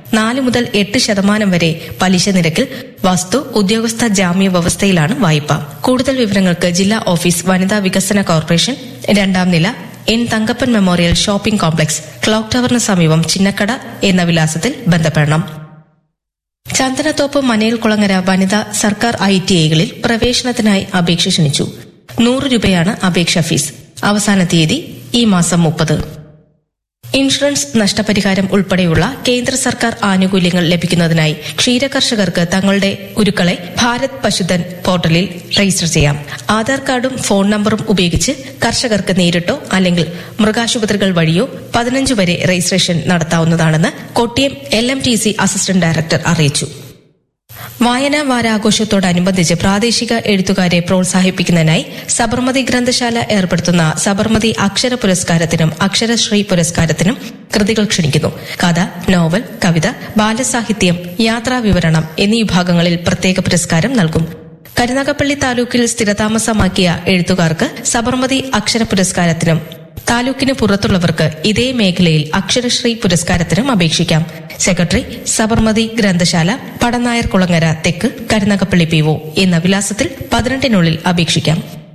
നാല് മുതൽ എട്ട് ശതമാനം വരെ പലിശ നിരക്കിൽ വസ്തു ഉദ്യോഗസ്ഥ ജാമ്യ വ്യവസ്ഥയിലാണ് വായ്പ കൂടുതൽ വിവരങ്ങൾക്ക് ജില്ലാ ഓഫീസ് വനിതാ വികസന കോർപ്പറേഷൻ രണ്ടാം നില N Thankappan memorial shopping complex clock ടവറിന് സമീപം ചിന്നക്കട എന്ന വിലാസത്തിൽ ബന്ധപ്പെടണം ചന്ദനത്തോപ്പ് മനയിൽ കുളങ്ങര വനിതാ സർക്കാർ ഐ ടി ഐകളിൽ പ്രവേശനത്തിനായി അപേക്ഷ ക്ഷണിച്ചു നൂറ് രൂപയാണ് അപേക്ഷാ ഫീസ് അവസാന തീയതി ഈ മാസം മുപ്പത് ഇൻഷുറൻസ് നഷ്ടപരിഹാരം ഉൾപ്പെടെയുള്ള കേന്ദ്ര സർക്കാർ ആനുകൂല്യങ്ങൾ ലഭിക്കുന്നതിനായി ക്ഷീരകർഷകർക്ക് തങ്ങളുടെ ഉരുക്കളെ ഭാരത് പശുധൻ പോർട്ടലിൽ രജിസ്റ്റർ ചെയ്യാം ആധാർ കാർഡും ഫോൺ നമ്പറും ഉപയോഗിച്ച് കർഷകർക്ക് നേരിട്ടോ അല്ലെങ്കിൽ മൃഗാശുപത്രികൾ വഴിയോ പതിനഞ്ച് വരെ രജിസ്ട്രേഷൻ നടത്താവുന്നതാണെന്ന് Kottiyam L M T C assistant director അറിയിച്ചു വായനാ വാരാഘോഷത്തോടനുബന്ധിച്ച് പ്രാദേശിക എഴുത്തുകാരെ പ്രോത്സാഹിപ്പിക്കുന്നതിനായി സബർമതി ഗ്രന്ഥശാല ഏർപ്പെടുത്തുന്ന സബർമതി അക്ഷര പുരസ്കാരത്തിനും അക്ഷരശ്രീ പുരസ്കാരത്തിനും കൃതികൾ ക്ഷണിക്കുന്നു കഥ നോവൽ കവിത ബാലസാഹിത്യം യാത്രാ വിവരണം എന്നീ വിഭാഗങ്ങളിൽ പ്രത്യേക പുരസ്കാരം നൽകും കരുനാഗപ്പള്ളി താലൂക്കിൽ സ്ഥിരതാമസമാക്കിയ എഴുത്തുകാർക്ക് സബർമതി അക്ഷര പുരസ്കാരത്തിനും താലൂക്കിന് പുറത്തുള്ളവർക്ക് ഇതേ മേഖലയിൽ അക്ഷരശ്രീ പുരസ്കാരത്തിനും അപേക്ഷിക്കാം സെക്രട്ടറി സബർമതി ഗ്രന്ഥശാല പടനായർ കുളങ്ങര തെക്ക് കരുനാഗപ്പള്ളി പി ഒ എന്ന വിലാസത്തിൽ പതിനെട്ടിനുള്ളിൽ അപേക്ഷിക്കാം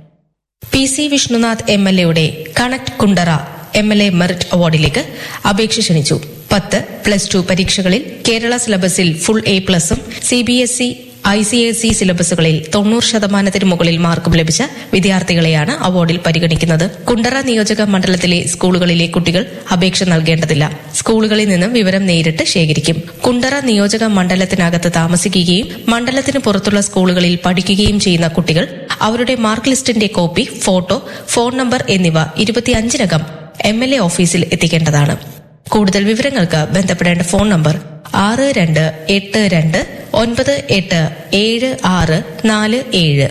P C Vishnunath M L എയുടെ connect Kundara M L A merit അവാർഡിലേക്ക് അപേക്ഷ ക്ഷണിച്ചു പത്ത് പ്ലസ് ടു പരീക്ഷകളിൽ കേരള സിലബസിൽ ഫുൾ എ പ്ലസും C B S E I C S E സിലബസുകളിൽ തൊണ്ണൂറ് ശതമാനത്തിന് മുകളിൽ മാർക്കും ലഭിച്ച വിദ്യാർത്ഥികളെയാണ് അവാർഡിൽ പരിഗണിക്കുന്നത് കുണ്ടറ നിയോജക മണ്ഡലത്തിലെ സ്കൂളുകളിലെ കുട്ടികൾ അപേക്ഷ നൽകേണ്ടതില്ല സ്കൂളുകളിൽ നിന്നും വിവരം നേരിട്ട് ശേഖരിക്കും കുണ്ടറ നിയോജക മണ്ഡലത്തിനകത്ത് താമസിക്കുകയും മണ്ഡലത്തിന് പുറത്തുള്ള സ്കൂളുകളിൽ പഠിക്കുകയും ചെയ്യുന്ന കുട്ടികൾ അവരുടെ മാർക്ക് ലിസ്റ്റിന്റെ കോപ്പി ഫോട്ടോ ഫോൺ നമ്പർ എന്നിവ ഇരുപത്തിയഞ്ചിനകം എം എൽ എ ഓഫീസിൽ എത്തിക്കേണ്ടതാണ് കൂടുതൽ വിവരങ്ങൾക്ക് ബന്ധപ്പെടേണ്ട ഫോൺ നമ്പർ ആറ് രണ്ട് എട്ട് രണ്ട് ഒൻപത് എട്ട് ഏഴ് ആറ് നാല് ഏഴ്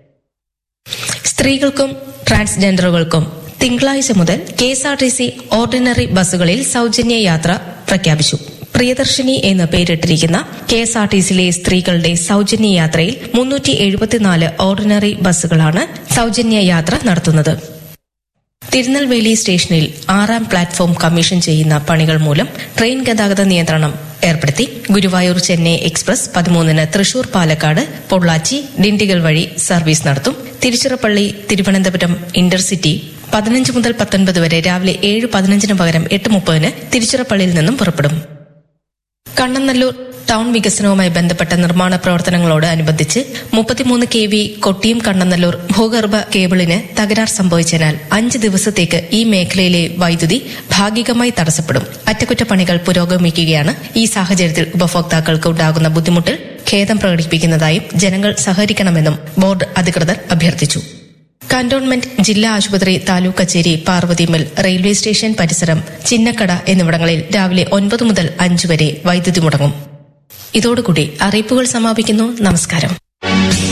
സ്ത്രീകൾക്കും ട്രാൻസ്ജെൻഡറുകൾക്കും തിങ്കളാഴ്ച മുതൽ K S R T C ordinary ബസ്സുകളിൽ സൌജന്യ യാത്ര പ്രഖ്യാപിച്ചു പ്രിയദർശിനി എന്ന് പേരിട്ടിരിക്കുന്ന കെ എസ് ആർ ടി സിയിലെ സ്ത്രീകളുടെ സൌജന്യ യാത്രയിൽ മുന്നൂറ്റി എഴുപത്തിനാല് ഓർഡിനറി ബസ്സുകളാണ് സൌജന്യ യാത്ര നടത്തുന്നത് തിരുനെൽവേലി സ്റ്റേഷനിൽ ആറാം പ്ലാറ്റ്ഫോം കമ്മീഷൻ ചെയ്യുന്ന പണികൾ മൂലം ട്രെയിൻ ഗതാഗത നിയന്ത്രണം ഏർപ്പെടുത്തി ഗുരുവായൂർ ചെന്നൈ എക്സ്പ്രസ് പതിമൂന്നിന് തൃശൂർ പാലക്കാട് പൊള്ളാച്ചി ഡിണ്ടിഗൽ വഴി സർവീസ് നടത്തും തിരുച്ചിറപ്പള്ളി തിരുവനന്തപുരം ഇന്റർസിറ്റി പതിനഞ്ച് മുതൽ പത്തൊൻപത് വരെ രാവിലെ ഏഴ് പതിനഞ്ചിന് പകരം എട്ട് മുപ്പതിന് തിരുച്ചിറപ്പള്ളിയിൽ നിന്നും പുറപ്പെടും കണ്ണനല്ലൂർ ടൗൺ വികസനവുമായി ബന്ധപ്പെട്ട നിർമ്മാണ പ്രവർത്തനങ്ങളോട് അനുബന്ധിച്ച് മുപ്പത്തിമൂന്ന് കെ വി കൊട്ടിയം കണ്ണനല്ലൂർ ഭൂഗർഭ കേബിളിന് തകരാർ സംഭവിച്ചതിനാൽ അഞ്ച് ദിവസത്തേക്ക് ഈ മേഖലയിലെ വൈദ്യുതി ഭാഗികമായി തടസ്സപ്പെടും അറ്റകുറ്റപ്പണികൾ പുരോഗമിക്കുകയാണ് ഈ സാഹചര്യത്തിൽ ഉപഭോക്താക്കൾക്ക് ഉണ്ടാകുന്ന ബുദ്ധിമുട്ടിൽ ഖേദം പ്രകടിപ്പിക്കുന്നതായും ജനങ്ങൾ സഹകരിക്കണമെന്നും ബോർഡ് അധികൃതർ അഭ്യർത്ഥിച്ചു കന്റോൺമെന്റ് ജില്ലാ ആശുപത്രി താലൂക്ക് കച്ചേരി പാർവതിമിൽ റെയിൽവേ സ്റ്റേഷൻ പരിസരം ചിന്നക്കട എന്നിവിടങ്ങളിൽ രാവിലെ ഒൻപത് മുതൽ അഞ്ച് വരെ വൈദ്യുതി മുടങ്ങും ഇതോടുകൂടി അറിയിപ്പുകൾ സമാപിക്കുന്നു നമസ്കാരം